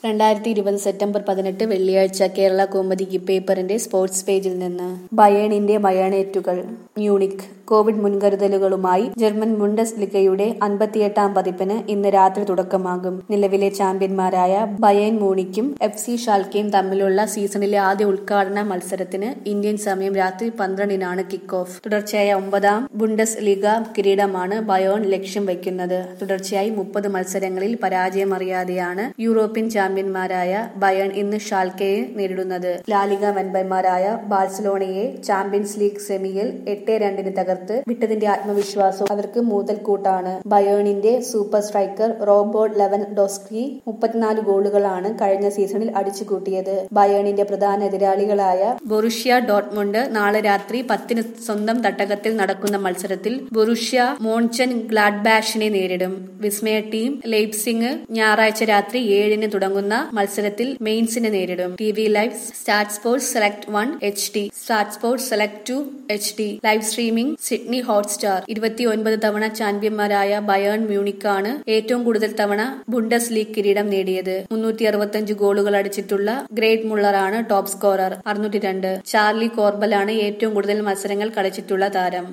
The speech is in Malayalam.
രണ്ടായിരത്തി ഇരുപത് സെപ്റ്റംബർ പതിനെട്ട് വെള്ളിയാഴ്ച കേരള കൗമുദി പേപ്പറിന്റെ സ്പോർട്സ് പേജിൽ നിന്ന് ബയേണിന്റെ ബയണേറ്റുകൾ മ്യൂണിക് കോവിഡ് മുൻകരുതലുകളുമായി ജർമ്മൻ മുണ്ടസ് ലിഗയുടെ അൻപത്തിയെട്ടാം പതിപ്പിന് ഇന്ന് രാത്രി തുടക്കമാകും നിലവിലെ ചാമ്പ്യന്മാരായ ബയേൺ മൂണിക്കും എഫ് സി ഷാൽക്കയും തമ്മിലുള്ള സീസണിലെ ആദ്യ ഉദ്ഘാടന മത്സരത്തിന് ഇന്ത്യൻ സമയം രാത്രി പന്ത്രണ്ടിനാണ് കിക്ക് ഓഫ് തുടർച്ചയായ ഒമ്പതാം ബുണ്ടസ് ലിഗ കിരീടമാണ് ബയോൺ ലക്ഷ്യം വയ്ക്കുന്നത് തുടർച്ചയായി മുപ്പത് മത്സരങ്ങളിൽ പരാജയമറിയാതെയാണ് യൂറോപ്യൻ ചാമ്പ്യന്മാരായ ബയൺ ഇന്ന് ഷാൽക്കയെ നേരിടുന്നത് ലാലിക വൻപന്മാരായ ബാഴ്സലോണയെ ചാമ്പ്യൻസ് ലീഗ് സെമിയിൽ എട്ട് രണ്ടിന് തകർത്ത് വിട്ടതിന്റെ ആത്മവിശ്വാസവും അവർക്ക് മുതൽക്കൂട്ടാണ് ബയേണിന്റെ super striker Robert Lewandowski മുപ്പത്തിനാല് ഗോളുകളാണ് കഴിഞ്ഞ സീസണിൽ അടിച്ചുകൂട്ടിയത് ബയേണിന്റെ പ്രധാന എതിരാളികളായ ബൊറുഷ്യ ഡോട്ട്മുണ്ട് നാളെ രാത്രി പത്തിന് സ്വന്തം തട്ടകത്തിൽ നടക്കുന്ന മത്സരത്തിൽ ബൊറുഷ്യ മോൺചൻ ഗ്ലാഡ്ബാഷിനെ നേരിടും വിസ്മയ ടീം ലെയ്പ്സിംഗ് ഞായറാഴ്ച രാത്രി ഏഴിന് തുടങ്ങുന്ന മത്സരത്തിൽ മെയിൻസിനെ നേരിടും T V live Star Sports Select one H D Star Sports Select two H D live streaming സിഡ്നി ഹോട്ട്സ്റ്റാർ ഇരുപത്തിയൊൻപത് തവണ ചാമ്പ്യന്മാരായ ബയേൺ മ്യൂണിക്കാണ് ഏറ്റവും കൂടുതൽ തവണ ബുണ്ടസ് ലീഗ് കിരീടം നേടിയത് മുന്നൂറ്റി അറുപത്തിയഞ്ച് ഗോളുകൾ അടിച്ചിട്ടുള്ള ഗ്രേറ്റ് മുള്ളറാണ് ടോപ്പ് സ്കോറർ അറുന്നൂറ്റി രണ്ട് ചാർലി കോർബലാണ് ഏറ്റവും കൂടുതൽ മത്സരങ്ങൾ കളിച്ചിട്ടുള്ള താരം